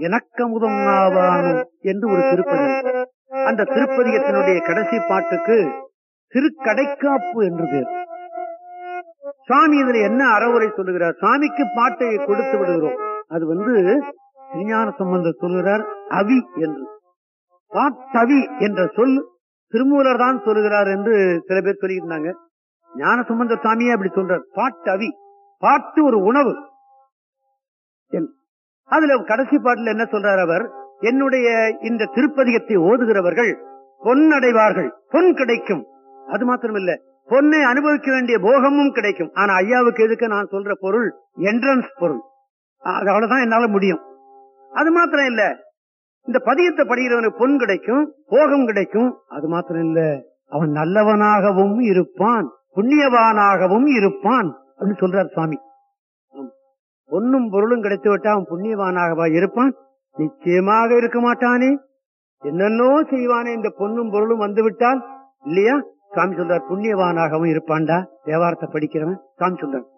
எனக்கமுதம் ஆவானும் என்று ஒரு திருப்பதி அந்த திருப்பதிகத்தினுடைய கடைசி பாட்டுக்கு திருக்கடைக்காப்பு என்று பேர் சுவாமி இதுல என்ன அறவுரை சொல்லுகிறார் சுவாமிக்கு பாட்டை கொடுத்து விடுகிறோம் அது வந்து திருஞான சம்பந்தர் சொல்லுகிறார் அவி என்று பாட்டவி என்ற சொல் திருமூலர் தான் சொல்லுகிறார் என்று சில பேர் சொல்லியிருந்தாங்க ஞான சம்பந்த சாமியே அப்படி சொல்றார் பாட்டவி பாட்டு ஒரு உணவு என்று. அதுல கடைசி பாட்டுல என்ன சொல்றார் அவர் என்னுடைய இந்த திருப்பதிகத்தை ஓதுகிறவர்கள் பொன் அடைவார்கள் பொன் கிடைக்கும் அது மாத்திரம் இல்ல பொன்னை அனுபவிக்க வேண்டிய போகமும் கிடைக்கும் ஆனா ஐயாவுக்கு எதுக்கு நான் சொல்ற பொருள் என்ட்ரன்ஸ் பொருள் அது அவ்வளவுதான் என்னால முடியும் அது மாத்திரம் இல்ல இந்த பதியத்தை படிக்கிறவனுக்கு பொன் கிடைக்கும் போகம் கிடைக்கும் அது மாத்திரம் இல்ல அவன் நல்லவனாகவும் இருப்பான் புண்ணியவானாகவும் இருப்பான் அப்படின்னு சொல்றார் சுவாமி ஆம். பொன்னும் பொருளும் கிடைத்து விட்டா அவன் புண்ணியவானாகவா இருப்பான் நிச்சயமாக இருக்க மாட்டானே என்னென்னோ செய்வானே இந்த பொன்னும் பொருளும் வந்து விட்டால் இல்லையா சுவாமி சொல்றார் புண்ணியவானாகவும் இருப்பான்டா தேவாரத்தை படிக்கிறவன் சுவாமி சொல்றார்